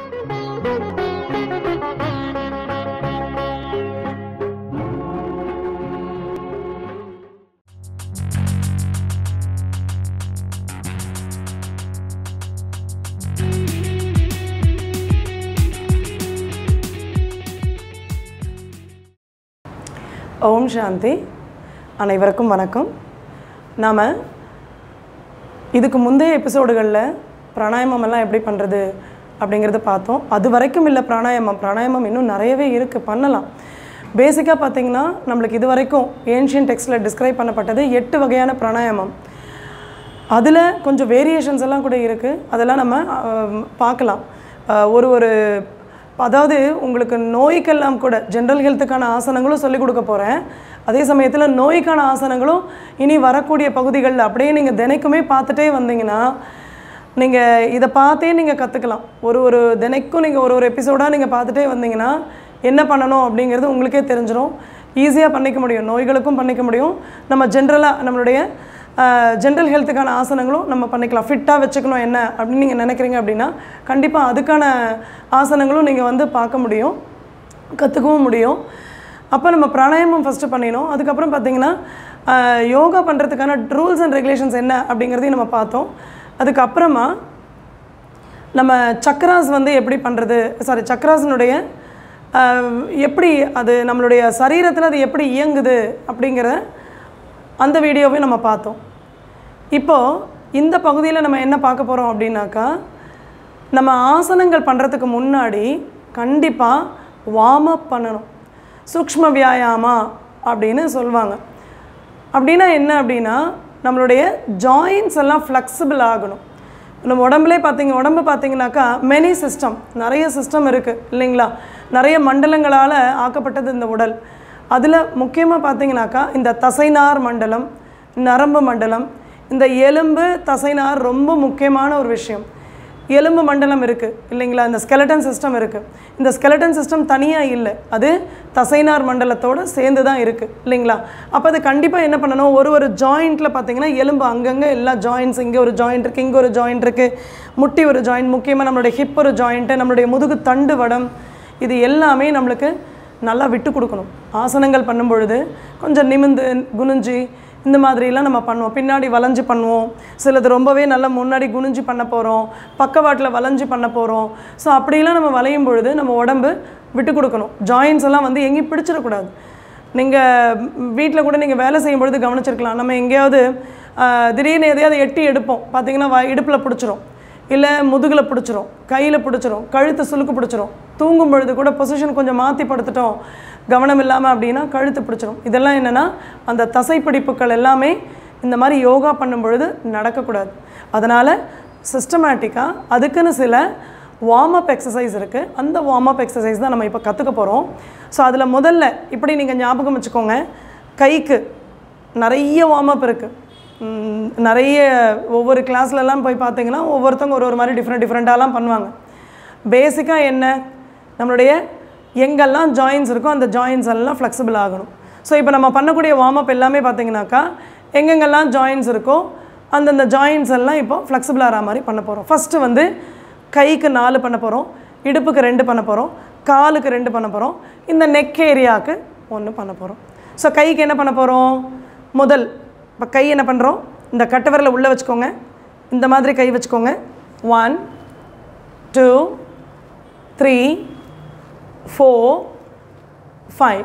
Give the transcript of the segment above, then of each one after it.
ஓம் சாந்தி அனைவருக்கும் வணக்கம் நாம் இதுக்கு முந்தைய எபிசோடுகளில் பிராணாயாமம் எல்லாம் எப்படி பண்ணுறது அப்படிங்கிறத பார்த்தோம் அது வரைக்கும் இல்லை பிராணாயாமம் பிராணாயாமம் இன்னும் நிறையவே இருக்குது பண்ணலாம் பேசிக்காக பார்த்தீங்கன்னா நம்மளுக்கு இது வரைக்கும் ஏன்ஷியன் டெக்ஸ்டில் டிஸ்கிரைப் பண்ணப்பட்டது எட்டு வகையான பிராணாயாமம் அதில் கொஞ்சம் வேரியேஷன்ஸ் எல்லாம் கூட இருக்குது அதெல்லாம் நம்ம ஆம், பார்க்கலாம் ஆ, ஒரு ஒரு அதாவது உங்களுக்கு நோய்க்கெல்லாம் கூட ஜென்ரல் ஹெல்த்துக்கான ஆசனங்களும் சொல்லிக் கொடுக்க போகிறேன் அதே சமயத்தில் நோய்க்கான ஆசனங்களும் இனி வரக்கூடிய பகுதிகளில் அப்படியே நீங்கள் தினைக்குமே பார்த்துட்டே வந்தீங்கன்னா நீங்கள் இதை பார்த்தே நீங்கள் கற்றுக்கலாம் ஒரு ஒரு தினைக்கும் நீங்கள் ஒரு ஒரு எபிசோடாக நீங்கள் பார்த்துட்டே வந்தீங்கன்னா என்ன பண்ணணும் அப்படிங்கிறது உங்களுக்கே தெரிஞ்சிடும் ஈஸியாக பண்ணிக்க முடியும் நோய்களுக்கும் பண்ணிக்க முடியும் நம்ம ஜென்ரலாக நம்மளுடைய ஜென்ரல் ஹெல்த்துக்கான ஆசனங்களும் நம்ம பண்ணிக்கலாம் ஃபிட்டாக வச்சுக்கணும் என்ன அப்படின்னு நீங்கள் நினைக்கிறீங்க அப்படின்னா கண்டிப்பாக அதுக்கான ஆசனங்களும் நீங்கள் வந்து பார்க்க முடியும் கற்றுக்கவும் முடியும் அப்போ நம்ம பிராணாயாமம் ஃபஸ்ட்டு பண்ணினோம் அதுக்கப்புறம் பார்த்தீங்கன்னா ஆஹ், யோகா பண்ணுறதுக்கான ரூல்ஸ் அண்ட் ரெகுலேஷன்ஸ் என்ன அப்படிங்கிறதையும் நம்ம பார்த்தோம் அதுக்கப்புறமா நம்ம சக்கராஸ் வந்து எப்படி பண்ணுறது சாரி சக்கராஸினுடைய ஆஹ், எப்படி அது நம்மளுடைய சரீரத்தில் அது எப்படி இயங்குது அப்படிங்கிற அந்த வீடியோவை நம்ம பார்த்தோம் இப்போது இந்த பகுதியில் நம்ம என்ன பார்க்க போகிறோம் அப்படின்னாக்கா நம்ம ஆசனங்கள் பண்ணுறதுக்கு முன்னாடி கண்டிப்பாக வார்ம் அப் பண்ணணும் சூக்ஷ்ம வியாயாமா அப்படின்னு சொல்லுவாங்க அப்படின்னா என்ன அப்படின்னா நம்மளுடைய ஜாயின்ஸ் எல்லாம் ஃப்ளெக்சிபிள் ஆகணும் நம்ம உடம்புலே பார்த்தீங்க உடம்பு பார்த்தீங்கன்னாக்கா மெனி சிஸ்டம் நிறைய சிஸ்டம் இருக்குது இல்லைங்களா நிறைய மண்டலங்களால் ஆக்கப்பட்டது இந்த உடல் அதில் முக்கியமாக பார்த்தீங்கன்னாக்கா இந்த தசைநார் மண்டலம் நரம்பு மண்டலம் இந்த எலும்பு தசைநார் ரொம்ப முக்கியமான ஒரு விஷயம் எலும்பு மண்டலம் இருக்குது இல்லைங்களா இந்த ஸ்கெலட்டன் சிஸ்டம் இருக்குது இந்த ஸ்கெலட்டன் சிஸ்டம் தனியாக இல்லை அது தசைநார் மண்டலத்தோடு சேர்ந்து தான் இருக்குது இல்லைங்களா அப்போ அது கண்டிப்பாக என்ன பண்ணணும் ஒரு ஒரு ஜாயிண்ட்டில் பார்த்தீங்கன்னா எலும்பு அங்கங்கே எல்லா ஜாயின்ட்ஸ் இங்கே ஒரு ஜாயிண்ட் இருக்குது இங்கே ஒரு ஜாயிண்ட் இருக்குது முட்டி ஒரு ஜாயிண்ட் முக்கியமாக நம்மளுடைய ஹிப் ஒரு ஜாயிண்ட்டு நம்மளுடைய முதுகு தண்டு வடம் இது எல்லாமே நம்மளுக்கு நல்லா விட்டு கொடுக்கணும் ஆசனங்கள் பண்ணும் பொழுது கொஞ்சம் நிமிந்து குனிஞ்சு இந்த மாதிரிலாம் நம்ம பண்ணுவோம் பின்னாடி வளைஞ்சு பண்ணுவோம் சிலது ரொம்பவே நல்லா முன்னாடி குனிஞ்சு பண்ண போகிறோம் பக்கவாட்டில் வளைஞ்சு பண்ண போகிறோம் ஸோ அப்படிலாம் நம்ம வளையும் பொழுது நம்ம உடம்பு விட்டு கொடுக்கணும் ஜாயின்ஸ் எல்லாம் வந்து எங்கேயும் பிடிச்சிடக்கூடாது நீங்கள் வீட்டில் கூட நீங்கள் வேலை செய்யும் பொழுது கவனிச்சிருக்கலாம் நம்ம எங்கேயாவது ஆஹ், திடீர்னு எதையாவது எட்டி எடுப்போம் பார்த்தீங்கன்னா வ இடுப்பில் பிடிச்சிரும் இல்லை முதுகில் பிடிச்சிரும் கையில் பிடிச்சிரும் கழுத்து சுளுக்கு பிடிச்சிரும் தூங்கும் பொழுது கூட பொசிஷன் கொஞ்சம் மாற்றி படுத்துட்டோம் கவனம் இல்லாமல் அப்படின்னா கழுத்து பிடிச்சிரும் இதெல்லாம் என்னென்னா அந்த தசைப்பிடிப்புகள் எல்லாமே இந்த மாதிரி யோகா பண்ணும் பொழுது நடக்கக்கூடாது அதனால் சிஸ்டமேட்டிக்காக அதுக்குன்னு சில வார்ம் அப் எக்ஸசைஸ் இருக்குது அந்த வார்ம் அப் எக்ஸசைஸ் தான் நம்ம இப்போ கற்றுக்க போகிறோம் ஸோ அதில் முதல்ல இப்படி நீங்கள் ஞாபகம் வச்சுக்கோங்க கைக்கு நிறைய வார்ம் அப் இருக்குது ம், நிறைய ஒவ்வொரு கிளாஸ்லலாம் போய் பார்த்தீங்கன்னா ஒவ்வொருத்தவங்க ஒரு ஒரு மாதிரி டிஃப்ரெண்ட் டிஃப்ரெண்ட்டாலாம் பண்ணுவாங்க பேசிக்காக என்ன நம்மளுடைய எங்கெல்லாம் ஜாயின்ஸ் இருக்கோ அந்த ஜாயின்ஸ் எல்லாம் ஃப்ளெக்சிபிள் ஆகணும் ஸோ இப்போ நம்ம பண்ணக்கூடிய வார்ம் அப் எல்லாமே பார்த்தீங்கன்னாக்கா எங்கெங்கெல்லாம் ஜாயின்ஸ் இருக்கோ அந்தந்த ஜாயின்ஸ் எல்லாம் இப்போ ஃப்ளெக்சிபிள் ஆகிற மாதிரி பண்ண போகிறோம் ஃபஸ்ட்டு வந்து கைக்கு நாலு பண்ண போகிறோம் இடுப்புக்கு ரெண்டு பண்ண போகிறோம் காலுக்கு ரெண்டு பண்ண போகிறோம் இந்த நெக் ஏரியாவுக்கு ஒன்று பண்ண போகிறோம் ஸோ கைக்கு என்ன பண்ண போகிறோம் முதல் இப்போ கை என்ன பண்ணுறோம் இந்த கட்டை விரலை உள்ளே வச்சுக்கோங்க இந்த மாதிரி கை வச்சுக்கோங்க one two three four five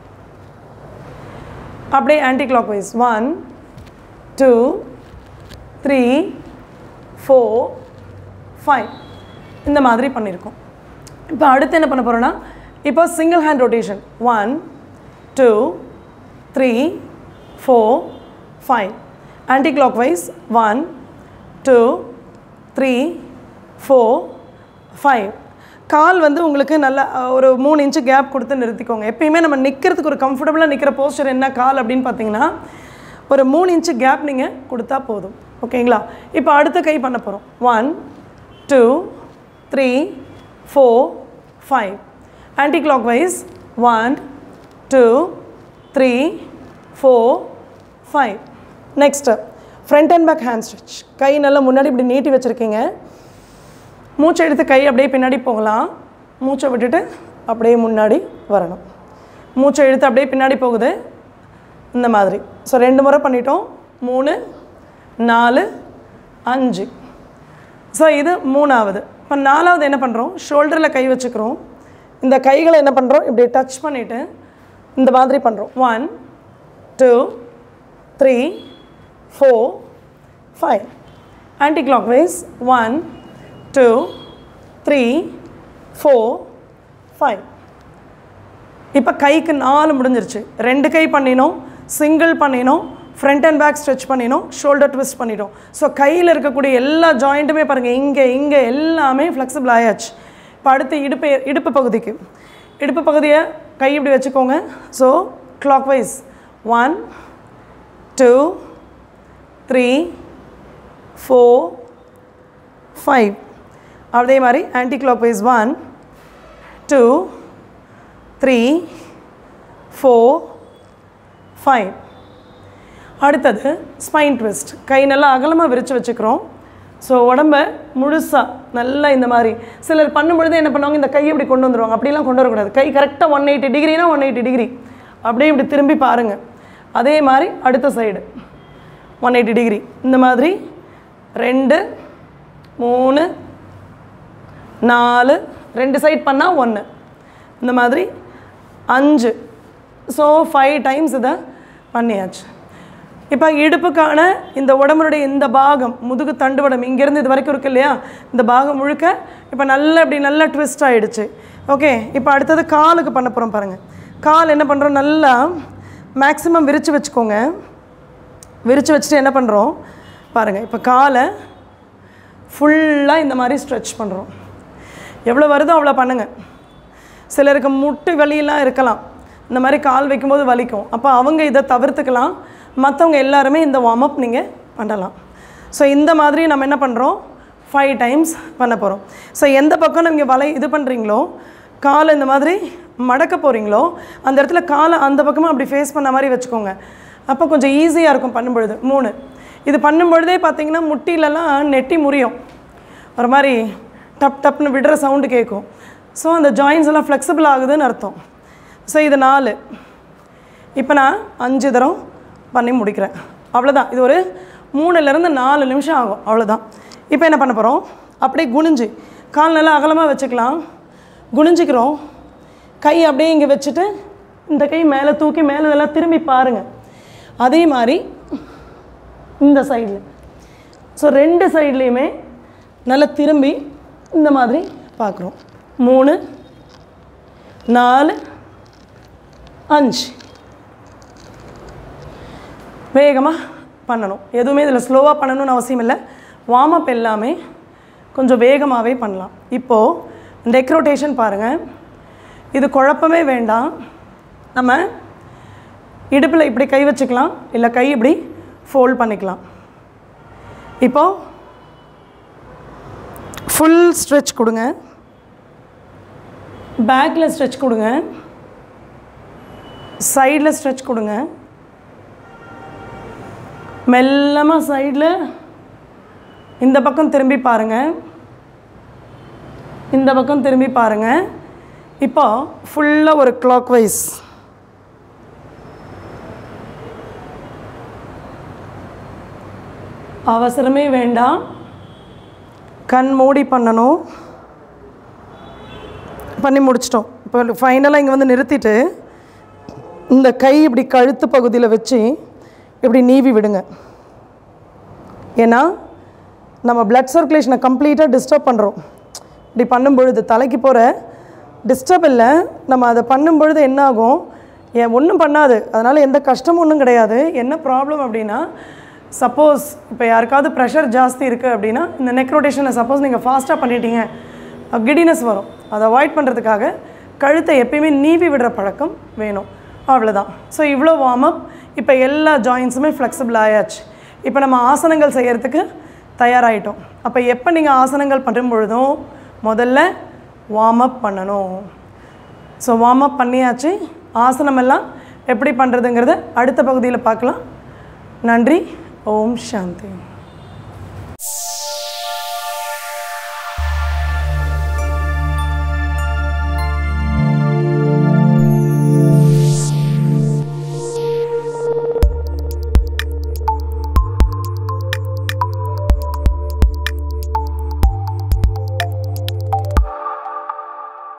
அப்படியே clock wise one two three four five இந்த மாதிரி பண்ணியிருக்கோம் இப்போ அடுத்து என்ன பண்ண போகிறோன்னா இப்போ single hand rotation one two three four five clock wise one two three four five கால் வந்து உங்களுக்கு நல்ல அஹ், ஒரு மூணு இன்ச்சு கேப் கொடுத்து நிறுத்திக்கோங்க எப்பயுமே நம்ம நிற்கிறதுக்கு ஒரு கம்ஃபர்டபுளாக நிற்கிற போஸ்டர் என்ன கால் அப்படின்னு பார்த்தீங்கன்னா ஒரு மூணு இன்ச்சு கேப் நீங்கள் கொடுத்தா போதும் ஓகேங்களா இப்போ அடுத்த கை பண்ண போகிறோம் one two three four five clock wise one two three four five next front and back hand stretch கை நல்லா முன்னாடி இப்படி நீட்டி வச்சுருக்கீங்க மூச்சை எடுத்து கை அப்படியே பின்னாடி போகலாம் மூச்சை விட்டுட்டு அப்படியே முன்னாடி வரணும் மூச்சை இழுத்து அப்படியே பின்னாடி போகுது இந்த மாதிரி ஸோ ரெண்டு முறை பண்ணிட்டோம் மூணு நாலு அஞ்சு ஸோ இது மூணாவது இப்போ நாலாவது என்ன பண்ணுறோம் ஷோல்டரில் கை வச்சுக்கிறோம் இந்த கைகளை என்ன பண்ணுறோம் இப்படி டச் பண்ணிவிட்டு இந்த மாதிரி பண்ணுறோம் one two three four five clock wise one two three four five இப்போ கைக்கு நாலு முடிஞ்சிருச்சு ரெண்டு கை பண்ணினோம் சிங்கிள் பண்ணினோம் ஃப்ரண்ட் அண்ட் பேக் ஸ்ட்ரெச் பண்ணினோம் ஷோல்டர் ட்விஸ்ட் பண்ணிட்டோம் ஸோ கையில் இருக்கக்கூடிய எல்லா ஜாயிண்ட்டுமே பாருங்கள் இங்கே இங்கே எல்லாமே ஃப்ளெக்சிபிள் ஆயாச்சு இப்போ அடுத்து இடுப்பு இடுப்பு பகுதிக்கு இடுப்பு பகுதியை கை இப்படி வச்சுக்கோங்க so clock wise one two three four five அதே மாதிரி clock wise one two three four five அடுத்தது ஸ்பைன் ட்விஸ்ட் கை நல்லா அகலமாக விரித்து வச்சுக்கிறோம் ஸோ உடம்ப முழுசாக நல்லா இந்த மாதிரி சிலர் பண்ணும்பொழுது என்ன பண்ணுவாங்க இந்த கையை இப்படி கொண்டு வந்துடுவாங்க அப்படிலாம் கொண்டு வரக்கூடாது கை கரெக்டாக ஒன் எயிட்டி டிகிரினா ஒன் எயிட்டி டிகிரி அப்படியே இப்படி திரும்பி பாருங்கள் அதே மாதிரி அடுத்த சைடு ஒன் எயிட்டி டிகிரி இந்த மாதிரி ரெண்டு மூணு நாலு ரெண்டு சைட் பண்ணால் ஒன்று இந்த மாதிரி அஞ்சு ஸோ ஃபைவ் டைம்ஸ் இதை பண்ணியாச்சு இப்போ இடுப்புக்கான இந்த உடம்புடைய இந்த பாகம் முதுகு தண்டுவடம் இங்கேருந்து இது வரைக்கும் இருக்கு இல்லையா இந்த பாகம் முழுக்க இப்போ நல்ல இப்படி நல்லா ட்விஸ்ட் ஆகிடுச்சு ஓகே இப்போ அடுத்தது காலுக்கு பண்ண போகிறோம் பாருங்கள் கால் என்ன பண்ணுறோம் நல்லா மேக்ஸிமம் விரித்து வச்சுக்கோங்க விரித்து வச்சுட்டு என்ன பண்ணுறோம் பாருங்கள் இப்போ காலை ஃபுல்லாக இந்த மாதிரி ஸ்ட்ரெச் பண்ணுறோம் எவ்வளோ வருதோ அவ்வளோ பண்ணுங்கள் சிலருக்கு முட்டு வலியெல்லாம் இருக்கலாம் இந்த மாதிரி கால் வைக்கும்போது வலிக்கும் அப்போ அவங்க இதை தவிர்த்துக்கலாம் மற்றவங்க எல்லாருமே இந்த வார்ம் அப் நீங்கள் பண்ணலாம் ஸோ இந்த மாதிரி நம்ம என்ன பண்ணுறோம் ஃபைவ் டைம்ஸ் பண்ண போகிறோம் ஸோ எந்த பக்கம் நீங்கள் வலை இது பண்ணுறீங்களோ காலை இந்த மாதிரி மடக்க போகிறீங்களோ அந்த இடத்துல காலை அந்த பக்கமாக அப்படி ஃபேஸ் பண்ண மாதிரி வச்சுக்கோங்க அப்போ கொஞ்சம் ஈஸியாக இருக்கும் பண்ணும்பொழுது மூணு இது பண்ணும்பொழுதே பார்த்தீங்கன்னா முட்டிலலாம் நெட்டி முறியும் ஒரு மாதிரி டப் டப்னு விடுற சவுண்டு கேட்கும் ஸோ அந்த ஜாயின்ஸ் எல்லாம் ஃப்ளெக்சிபிள் ஆகுதுன்னு அர்த்தம் ஸோ இது நாலு இப்போ நான் அஞ்சு தரம் பண்ணி முடிக்கிறேன் அவ்வளோதான் இது ஒரு மூணுலேருந்து நாலு நிமிஷம் ஆகும் அவ்வளோதான் இப்போ என்ன பண்ண போகிறோம் அப்படியே குனிஞ்சு கால் நல்லா அகலமாக வச்சுக்கலாம் குனிஞ்சிக்கிறோம் கை அப்படியே இங்கே வச்சுட்டு இந்த கை மேலே தூக்கி மேலே நல்லா திரும்பி பாருங்கள் அதே மாதிரி இந்த சைடில் ஸோ ரெண்டு சைட்லேயுமே நல்லா திரும்பி இந்த மாதிரி பார்க்குறோம் மூணு நாலு அஞ்சு வேகமாக பண்ணணும் எதுவுமே இதில் ஸ்லோவாக பண்ணணும்னு அவசியம் இல்லை வார்ம் அப் எல்லாமே கொஞ்சம் வேகமாகவே பண்ணலாம் இப்போது நெக் ரொட்டேஷன் பாருங்கள் இது குழப்பமே வேண்டாம் நம்ம இடுப்பில் இப்படி கை வச்சுக்கலாம் இல்லை கை இப்படி ஃபோல்ட் பண்ணிக்கலாம் இப்போது ஃபுல் ஸ்ட்ரெச் கொடுங்க பேக்கில் ஸ்ட்ரெச் கொடுங்க சைடில் ஸ்ட்ரெச் கொடுங்க மெல்லமாக சைடில் இந்த பக்கம் திரும்பி பாருங்கள் இந்த பக்கம் திரும்பி பாருங்கள் இப்போ ஃபுல்லாக ஒரு கிளாக் வைஸ் அவசரமே வேண்டாம் கண் மூடி பண்ணணும் பண்ணி முடிச்சிட்டோம் இப்போ ஃபைனலாக இங்கே வந்து நிறுத்திட்டு இந்த கை இப்படி கழுத்து பகுதியில் வச்சு இப்படி நீவி விடுங்க ஏன்னா நம்ம பிளட் சர்க்குலேஷனை கம்ப்ளீட்டாக டிஸ்டர்ப் பண்ணுறோம் இப்படி பண்ணும்பொழுது தலைக்கு போகிற டிஸ்டர்ப் இல்லை நம்ம அதை பண்ணும்பொழுது என்ன ஆகும் ஏன் ஒன்றும் பண்ணாது அதனால் எந்த கஷ்டமும் ஒன்றும் கிடையாது என்ன ப்ராப்ளம் அப்படின்னா சப்போஸ் இப்போ யாருக்காவது ப்ரெஷர் ஜாஸ்தி இருக்குது அப்படின்னா இந்த நெக் ரொட்டேஷனை சப்போஸ் நீங்கள் ஃபாஸ்ட்டாக பண்ணிட்டீங்க கிடினஸ் வரும் அதை அவாய்ட் பண்ணுறதுக்காக கழுத்தை எப்பயுமே நீவி விடுற பழக்கம் வேணும் அவ்வளோதான் ஸோ இவ்வளோ வார்ம் அப் இப்போ எல்லா ஜாயின்ஸுமே ஃப்ளெக்சிபிள் ஆயாச்சு இப்போ நம்ம ஆசனங்கள் செய்கிறதுக்கு தயாராகிட்டோம் அப்போ எப்போ நீங்கள் ஆசனங்கள் பண்ணும் பொழுதும் முதல்ல வார்ம் அப் பண்ணணும் ஸோ வார்ம் அப் பண்ணியாச்சு ஆசனமெல்லாம் எப்படி பண்ணுறதுங்கிறத அடுத்த பகுதியில் பார்க்கலாம் நன்றி ஓம் சாந்தி